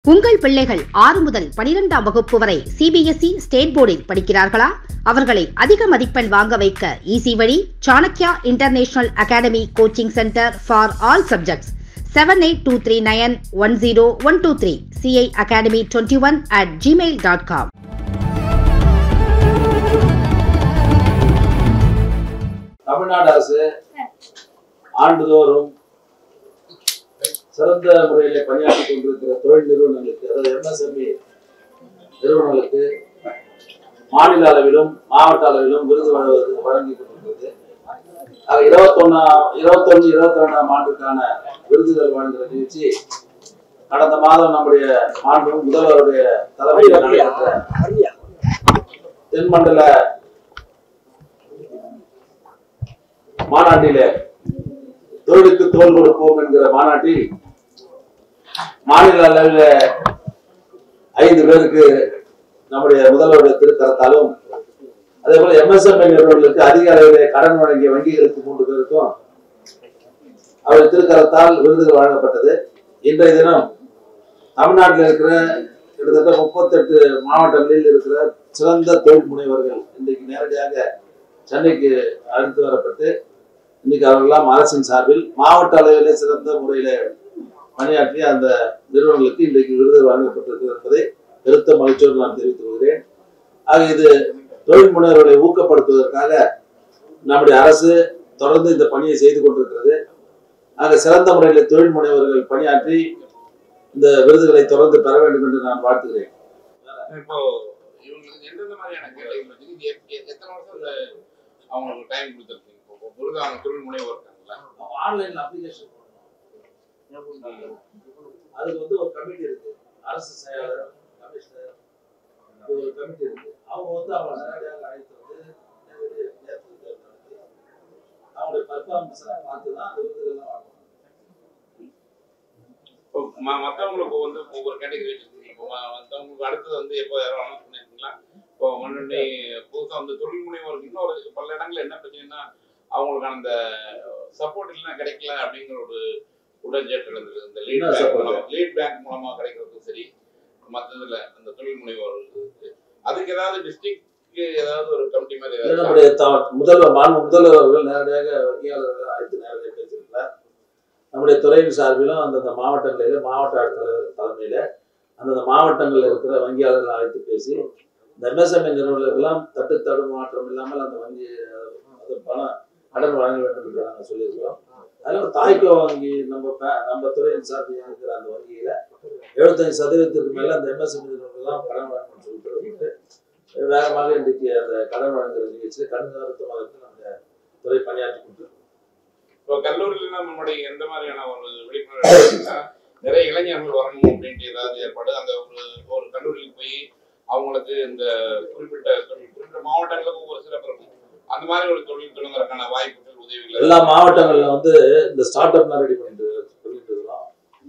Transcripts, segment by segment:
உங்கள் பிள்ளைகள் ஆறு முதல் பனிரெண்டாம் வகுப்பு வரை சிபிஎஸ்இ ஸ்டேட் போர்டில் படிக்கிறார்களா அவர்களை அதிக மதிப்பெண் வாங்க வைக்க ஈசி வழி Chanakya international academy coaching centre for all subjects seven eight two three nine one zero one two three CI academy twenty one at Gmail dot com Tamil Nadu அரசு ஆண்டுதோறும் சிறந்த முறையில் பணியாற்றி கொண்டிருக்கிற தொழில் நிறுவனங்களுக்கு அதாவது எம்எஸ்எம்இ நிறுவனங்களுக்கு மாநில அளவிலும் மாவட்ட அளவிலும் விருது வழங்குவது வழங்கி கொண்டிருக்கிறது ஆக இருபத்தொன்னா இருபத்தொன்னு இருபத்தி ரெண்டாம் ஆண்டுக்கான விருதுகள் வழங்குகிற நிகழ்ச்சி கடந்த மாதம் நம்முடைய மாண்பு முதல்வருடைய தலைமையில் நடைபெற்ற தென்மண்டல மாநாட்டிலே தொழிலுக்கு தோல் கொடுப்போம் என்கிற மாநாட்டில் மாநில அளவில் ஐந்து பேருக்கு நம்முடைய முதல்வருடைய திருத்தரத்தாலும் அதே போல எம்எஸ்எம்ஐ நிறுவனங்களுக்கு அதிக அளவிலே கடன் வழங்கிய வங்கிகளுக்கு மூன்று பேருக்கும் அவர் திருக்கரத்தால் விருதுகள் வழங்கப்பட்டது இன்றைய தினம் தமிழ்நாட்டில் இருக்கிற கிட்டத்தட்ட முப்பத்தெட்டு மாவட்டங்களில் இருக்கிற சிறந்த தொழில் முனைவர்கள் இன்றைக்கு நேரடியாக சென்னைக்கு அழைத்து வரப்பட்டு இன்னைக்கு அவர்களெல்லாம் அரசின் சார்பில் மாவட்ட அளவிலே சிறந்த முறையில பணியாற்றிய அந்த நிறுவனங்களுக்கு இன்றைக்கு விருது வழங்கப்பட்டிருக்கிறது என்பதை பெருத்த மகிழ்ச்சியோடு நான் தெரிவித்துக் கொள்கிறேன் ஆக இது தொழில் முனைவர்களை ஊக்கப்படுத்துவதற்காக நம்முடைய அரசு தொடர்ந்து இந்த பணியை செய்து கொண்டிருக்கிறது ஆக சிறந்த முறையில் தொழில் முனைவர்கள் பணியாற்றி இந்த விருதுகளை தொடர்ந்து பெற வேண்டும் என்று நான் வாழ்த்துகிறேன் இப்போ இவங்களுக்கு எந்தெந்த மாதிரியான கேள்விகள் வச்சு இது எத்- எத்- எத்தனை வருஷம் இந்த அவங்களுக்கு டைம் கொடுத்துருக்கீங்க இப்போ பொழுது அவங்க தொழில் முனைவர் இருக்காங்களா ஆன்லைன்ல அப்ளிகேஷன் அதுக்கு வந்து ஒரு கமிட்டி இருக்கு அரசு செயலாளர் கமிஷனர் இப்படி ஒரு கமிட்டி இருக்கு அவங்க வந்து அவங்க நேரடியாக அழைத்து வந்து நேரடி நேர்காணல் நடத்தி அவங்களுடைய பர்ஃபார்மன்ஸ் பார்த்து தான் அந்த விருதுகள்லாம் வாங்கணும் இப்போ ம- மத்தவங்களுக்கு வந்து ஒவ்வொரு கேட்டகரி வச்சிருக்கீங்க இப்போ ம- மத்தவங்களுக்கு அடுத்தது வந்து எப்போ யாரும் அனௌன்ஸ் பண்ணிருக்கீங்களா இப்போ முன்னாடி புதுசா வந்து தொழில் முனைவோருக்கு இன்னொரு பல இடங்கள்ல என்ன பிரச்சனைனா அவங்களுக்கான அந்த சப்போர்ட் இல்லைன்னா கிடைக்கல அப்படிங்கிற ஒரு உடன்ஜேட் நடந்தது இந்த லீட் என்ன பேங்க் support? மூலமா லீட் பேங்க் மூலமா கிடைக்கிறதும் சரி மத்ததுல அந்த தொழில் முனைவோர்களுக்கு அதுக்கு ஏதாவது டிஸ்ட்ரிக்ட் ஏதாவது ஒரு கமிட்டி மாதிரி இது ஏதாவது நம்முடைய த- முதல்வர் மாண்பு முதல்வர் அவர்கள் நேரடியாக வங்கியாளர்கள் அழைத்து நேரடியாக பேசியிருக்கிறார் நம்முடைய துறையின் சார்பிலும் அந்தந்த மாவட்டங்களில் மாவட்ட ஆட்சித்தலைவர் தலைமையில அந்தந்த மாவட்டங்களில் இருக்கிற வங்கியாளர்கள் அழைத்து பேசி இந்த எம்எஸ்எம்இ நிறுவனங்களுக்கெல்லாம் தட்டு தடுமாற்றம் இல்லாமல் அந்த வங்கி அஹ், அது பணம் கடன் வழங்க வேண்டும் என்று நாங்கள் சொல்லியிருக்கிறோம் அதில் தாய்க்கோ வங்கி நம்ம பே- நம்ம துறையின் சார்பில் இருக்கிற அந்த வங்கியில எழுபத்தஞ்சு சதவீதத்துக்கு மேல அந்த எம்எஸ்எம்இ நிறுவனங்கள்லாம் கடன் வழங்கணும்னு சொல்லிட்டு வேகமாக இன்றைக்கு அந்த கடன் வழங்குகிற நிகழ்ச்சியில் கண்காணித்தமாக இருந்து நம்முடைய துறை பணியாற்றி கொண்டிருக்கிறோம் இப்போ கல்லூரியில நம்மளுடைய எந்த மாதிரியான ஒரு விழிப்புணர்வு இருக்குன்னா, நிறைய இளைஞர்கள் வரணும் அப்படின்ட்டு ஏதாவது ஏற்பாடு அந்த ஒரு ஒரு கல்லூரிக்கு போய் அவங்களுக்கு இந்த குறிப்பிட்ட தொழில் குறிப்பிட்ட மாவட்டங்களுக்கு ஒரு சிறப்பு இருக்கும் அந்த மாதிரி ஒரு தொழில் தொடங்குறதுக்கான வாய்ப்புகள் உதவிகள் எல்லா மாவட்டங்கள்ல வந்து இந்த ஸ்டார்ட் அப்லாம் ரெடி பண்ணிட்டு பண்ணிட்டு இருக்கிறோம்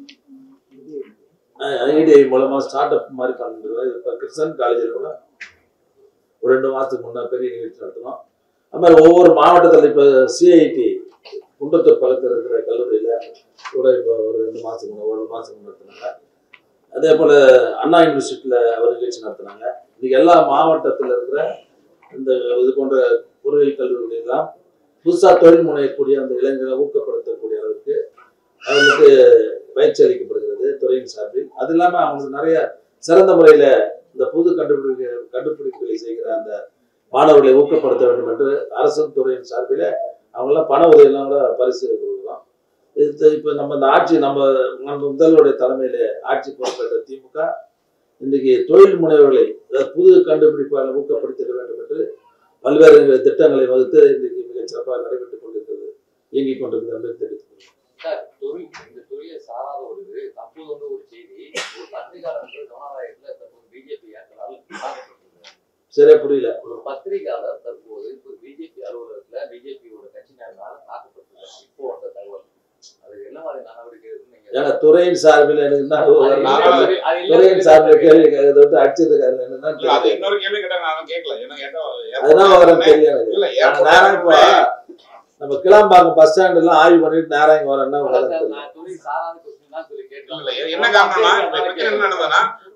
ஐடிஐ மூலமா ஸ்டார்ட் அப் மாதிரி பண்ணிட்டு இருக்கோம் இப்போ கிருஷ்ணன் காலேஜில் கூட ஒரு ரெண்டு மாசத்துக்கு முன்னே பெரிய நிகழ்ச்சி நடத்தினோம் அது மாதிரி ஒவ்வொரு மாவட்டத்தில் இப்போ சிஐடி குன்றத்தூர் பக்கத்தில் இருக்கிற கல்லூரியில கூட இப்போ ஒரு ரெண்டு மாசத்துக்கு முன்னே ஒரு மாசத்துக்கு முன்னே நடத்தினாங்க அதே போல அண்ணா யூனிவர்சிட்டியில ஒரு நிகழ்ச்சி நடத்தினாங்க இன்னைக்கு எல்லா மாவட்டத்தில் இருக்கிற இந்த இது போன்ற பொறியியல் கல்லூரிகள் எல்லாம் புதுசாக தொழில் முனையக்கூடிய அந்த இளைஞர்களை ஊக்கப்படுத்தக்கூடிய அளவுக்கு அவங்களுக்கு பயிற்சி அளிக்கப்படுகிறது துறையின் சார்பில் அது இல்லாமல் அவங்களுக்கு நிறைய சிறந்த முறையில் இந்த புது கண்டுபிடிப்பு கண்டுபிடிப்புகளை செய்கிற அந்த மாணவர்களை ஊக்கப்படுத்த வேண்டும் என்று அரசும் துறையின் சார்பில் அவங்களாம் பண உதவியெல்லாம் கூட பரிசு கொடுக்குறோம் இது இப்போ நம்ம இந்த ஆட்சி நம்ம நம்ம முதல்வருடைய தலைமையில ஆட்சி பொறுப்பேற்ற திமுக இன்றைக்கு தொழில் முனைவர்களை அதாவது புது கண்டுபிடிப்பாளர் ஊக்கப்படுத்திட வேண்டும் என்று பல்வேறு திட்டங்களை வகுத்து இன்றைக்கு மிகச் சிறப்பாக நடைபெற்றுக் கொண்டிருக்கிறது இயங்கிக் கொண்டிருக்கிறது என்று தெரிவித்துக் சார் தொழில் இந்த தொழிலை சாராத ஒரு இது தற்போது வந்து ஒரு செய்தி ஒரு பத்திரிகையாளர் கவனாலயத்தில் தற்போது பிஜேபி ஆட்களால் தாக்கப்பட்டிருக்கிறார் சரியா புரியல ஒரு பத்திரிகையாளர் தற்போது இப்போ பிஜேபி அலுவலகத்துல பிஜேபியோட கட்சியினரால் தாக்கப்பட்டிருக்கிறார் இப்போ வந்த தகவல் அது என்ன மாதிரி நடவடிக்கை இருக்குன்னு நீங்க ஏன்னா துறையின் சார்பில் எனக்கு என்ன அது ஒரு- இல்ல, நான் அது- அது இல்ல, துறையின் சார்பில் கேள்வி கேட்கறத விட்டு அடிச்சதுக்கு அதுல இல்ல, அது என்னன்னா இன்னொரு கேள்வி கேட்டா நான் கேட்கல ஏன்னா கேட்டா அதுதான் வரும் தெரியும் எனக்கு இல்ல நான் நேரம் இப்போ நம்ம கிளாம்பாக்கம் பஸ் ஸ்டாண்ட் எல்லாம் ஆய்வு பண்ணிட்டு நேரம் இங்க வரேன்னா அதான் வரேன் சார், தெரியும். நான் தொழில் சாராத கொஸ்டின் தான் சொல்லி கேட்டேன் இல்ல, என்ன காரணம்னா இப்ப பிரச்சனை என்ன நடந்ததுன்னா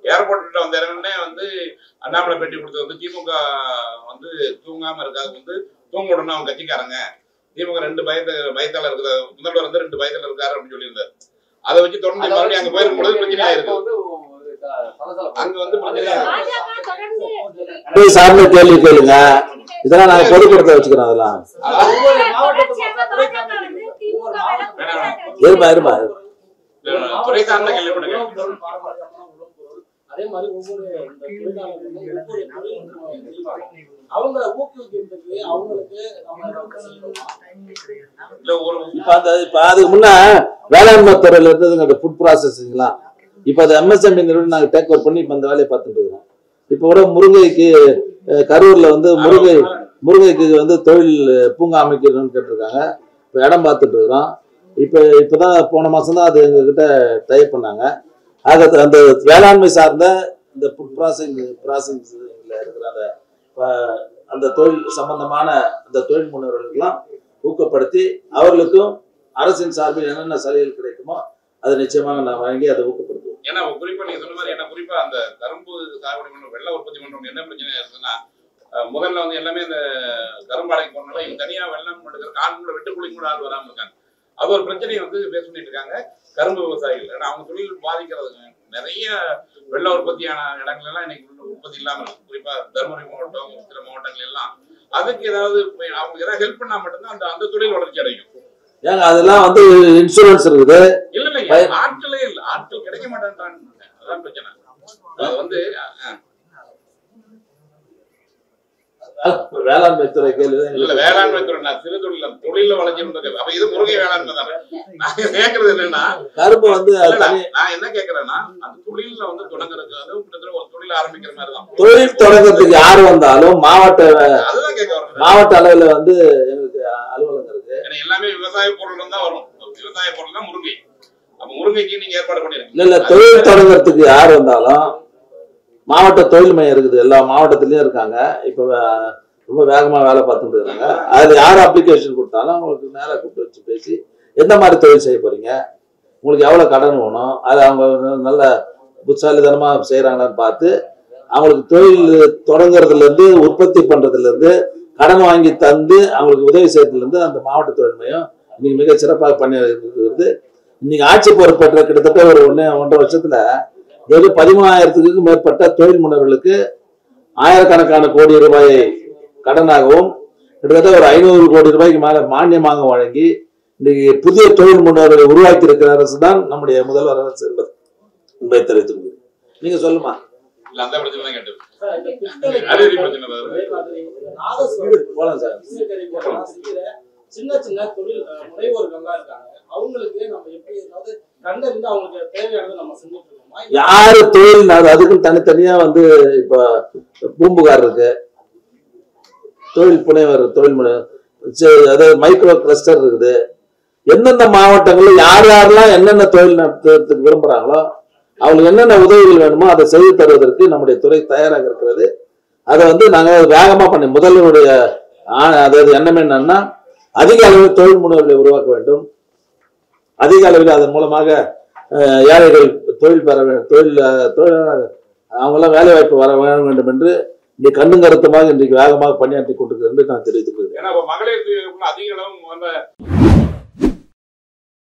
ஏர்போர்ட்ல வந்து இறங்குனே வந்து அண்ணாமலை பேட்டி கொடுத்தது வந்து திமுக வந்து தூங்காம இருக்காது வந்து தூங்க விடணும் அவங்க கட்சிக்காரங்க திமுக ரெண்டு பயத்த பயத்தால இருக்குது முதல்வர் வந்து ரெண்டு பயத்தால இருக்காரு அப்படின்னு சொல்லியிருந்தாரு அதை வச்சு தொடர்ந்து மறுபடியும் அங்க போயிருக்கும் பொழுது பிரச்சனையா இருக்கு வந்து ஒரு க- சலசலப்பு. அங்க வந்து பிரச்சனையா இருக்கு பாஜக தொடர்ந்து போய் சார்ந்த கேள்வி கேளுங்க இதெல்லாம் நாங்க பொதுக்கூடத்தை வச்சுக்கிறோம் அதெல்லாம் ஒவ்வொரு தொடர்ச்சியாக பாஜக வந்து திமுக மேல குற்றச்சாட்டு வச்சு இருமா இருமா துறை சார்ந்த கேள்வி பண்ணுங்க அதே மாதிரி ஒவ்வொரு இந்த தொழிலாளர்களும் ஒவ்வொரு தொழில் செய்வாங்க. அவங்கள ஊக்குவிக்கிறதுக்கு அவங்களுக்கு நம்ம ஏதாவது செய்யணுமா? இல்ல ஒரு இப்ப அந்த இப்ப அதுக்கு முன்ன வேளாண்மை துறையில இருந்ததுங்க அந்த ஃபுட் ப்ராசஸிங்லாம் இப்ப அது எம்எஸ்எம்இ நிறுவனம் நாங்க டேக் ஓவர் பண்ணி இப்ப அந்த வேலையை பார்த்துட்டு இருக்கிறோம் இப்ப கூட முருங்கைக்கு அஹ், கரூர்ல வந்து முருங்கை முருங்கைக்கு வந்து தொழில் பூங்கா அமைக்கணும்னு கேட்டிருக்காங்க இப்போ இடம் பார்த்துட்டு இருக்கிறோம் இப்போ இப்போதான் போன மாசம் தான் அது எங்ககிட்ட டைப் பண்ணாங்க ஆக அது அந்த வேளாண்மை சார்ந்த இந்த ஃபுட் ப்ராசஸிங் ப்ராசஸிங்ல இருக்கிற அந்த அஹ், அந்த தொழில் சம்பந்தமான அந்த தொழில் முனைவர்களுக்கெல்லாம் ஊக்கப்படுத்தி அவர்களுக்கும் அரசின் சார்பில் என்னென்ன சலுகைகள் கிடைக்குமோ அதை நிச்சயமாக நான் வழங்கி அதை ஊக்கப்படுத்துவோம் ஏன்னா குறிப்பா நீங்க சொன்ன மாதிரி என்ன குறிப்பா அந்த கரும்பு சாகுபடி பண்ண வெள்ள உற்பத்தி பண்றவங்க என்ன பிரச்சனை இருக்குன்னா அஹ், முதல்ல வந்து எல்லாமே இந்த கரும்பாலைக்கு போனால இவங்க தனியா வெள்ளம் எடுக்கிற கால் கூட வெட்டு குழி கூட ஆள் வராம இருக்காங்க அது ஒரு பிரச்சனையை வந்து பேஸ் பண்ணிட்டு இருக்காங்க கரும்பு விவசாயிகள் ஏன்னா அவங்க தொழில் பாதிக்கிறதுங்க நிறைய வெள்ள உற்பத்தியான இடங்கள் எல்லாம் இன்னைக்கு உள்ள உற்பத்தி இல்லாம இருக்கு குறிப்பா தருமபுரி மாவட்டம் சில மாவட்டங்கள் எல்லாம் அதுக்கு ஏதாவது இப்ப அவங்க ஏதாவது ஹெல்ப் பண்ணா மட்டும்தான் அந்த அந்த தொழில் வளர்ச்சி அடையும் ஏங்க அதெல்லாம் வந்து இன்சூரன்ஸ் இருக்குது இல்ல இல்லைங்க பய- ஆட்களே இல்ல ஆட்கள் கிடைக்க மாட்டேன்றாங்க அதான் பிரச்சனை அது வந்து அஹ், வேளாண்மை துறை கேள்வி இல்ல வேளாண்மை துறை நான் சிறு தொழில் தொழில வளர்ச்சி அப்ப இது முருகை வேளாண்மை தானே நான் கேக்குறது என்னன்னா கரும்பு வந்து அது இல்ல, தனி நான் என்ன கேக்குறேன்னா அந்த தொழில்ல வந்து தொடங்குறதுக்கு வந்து கிட்டத்தட்ட ஒரு தொழில் ஆரம்பிக்கிற மாதிரி தான் தொழில் தொடங்கத்துக்கு யார் வந்தாலும் மாவட்ட அதுதான் கேட்க வரேன் மாவட்ட அளவில் வந்து எங்களுக்கு அலுவலகம் இருக்கு ஏன்னா எல்லாமே விவசாய பொருள் தான் வரும் விவசாய பொருள் தான் முருங்கை அப்ப முருங்கைக்கு நீங்க ஏற்பாடு இல்ல பண்ணிருக்கீங்க இல்ல தொழில் தொடங்கறதுக்கு யார் வந்தாலும் மாவட்ட தொழில் மையம் இருக்குது எல்லா மாவட்டத்திலயும் இருக்காங்க இப்ப வே- ரொம்ப வேகமா வேலை பார்த்துட்டு இருக்காங்க அதுல யார் அப்ளிகேஷன் கொடுத்தாலும் உங்களுக்கு நேரா கூப்பிட்டு வச்சு பேசி எந்த மாதிரி தொழில் செய்ய போறீங்க உங்களுக்கு எவ்வளவு கடன் வேணும் அது அவங்க நல்ல புத்தாலித்தனமா செய்யறாங்களான்னு பார்த்து அவங்களுக்கு தொழில் தொடங்குறதுல இருந்து உற்பத்தி பண்றதுல இருந்து கடன் வாங்கி தந்து அவங்களுக்கு உதவி செய்யறதுல இருந்து அந்த மாவட்ட தொழில் மையம் இன்னைக்கு மிக சிறப்பாக பண்ணி இருக்கிறது இன்னைக்கு ஆட்சி பொறுப்பேற்ற கிட்டத்தட்ட ஒரு ஒன்று ஒன்றரை வருஷத்துல வெறும் பதிமூணாயிரத்துக்கு மேற்பட்ட தொழில் முனைவர்களுக்கு ஆயிரக்கணக்கான கோடி ரூபாயை கடனாகவும் கிட்டத்தட்ட ஒரு ஐநூறு கோடி ரூபாய்க்கு மேல மானியமாக வழங்கி இன்னைக்கு புதிய தொழில் முனைவர்களை உருவாக்கி இருக்கிற அரசு தான் நம்முடைய முதல்வர் அரசு என்பது என்பதை தெரிவித்துக் கொள்கிறேன் நீங்க சொல்லுமா இல்ல அந்த பிரச்சனை தான் கேட்டது சார், இந்த பித்தளைக்கு அறுதி பிரச்சனை தான் அதே மாதிரி நாதஸ்வரம் போலாம் சார் இசைக்கருவிகள்லாம் செய்யற சின்ன சின்ன தொழில் அஹ், முனைவோர்கள்லாம் இருக்காங்க அவங்களுக்கு நம்ம எப்படி ஏதாவது கண்டறிந்து அவங்களுக்கு தேவையானதை நம்ம செஞ்சுட்டு இருக்கோமா இல்ல யாரு தொழில் அது அதுக்கும் தனித்தனியா வந்து இப்ப பூம்புகார் இருக்கு தொழில் புனைவர் தொழில் முனைவர் சரி, அதாவது மைக்ரோ கிளஸ்டர் இருக்குது எந்தெந்த மாவட்டங்கள்ல யார் யாரெல்லாம் என்னென்ன தொழில் நடத்துறதுக்கு விரும்புறாங்களோ அவங்களுக்கு என்னென்ன உதவிகள் வேணுமோ அதை செய்து தருவதற்கு நம்முடைய துறை தயாராக இருக்கிறது அதை வந்து நாங்க வேகமா பண்ணி முதல்வருடைய ஆ- அதாவது எண்ணம் என்னன்னா அதிக அளவில் தொழில் முனைவர்களை உருவாக்க வேண்டும் அதிக அளவில் அதன் மூலமாக அஹ், ஏழைகள் தொழில் பெற வேண்டும் தொழில் அஹ், தொழில் அவங்கெல்லாம் வேலை வாய்ப்பு வர வர வேண்டும் என்று இன்றைக்கு கண்ணும் கருத்துமாக இன்றைக்கு வேகமாக பணியாற்றி கொண்டிருக்கிறது என்று நான் தெரிவித்துக் கொள்கிறேன் ஏன்னா இப்ப மகளிர் சுய உதவிக்குழு அதிக அளவு அந்த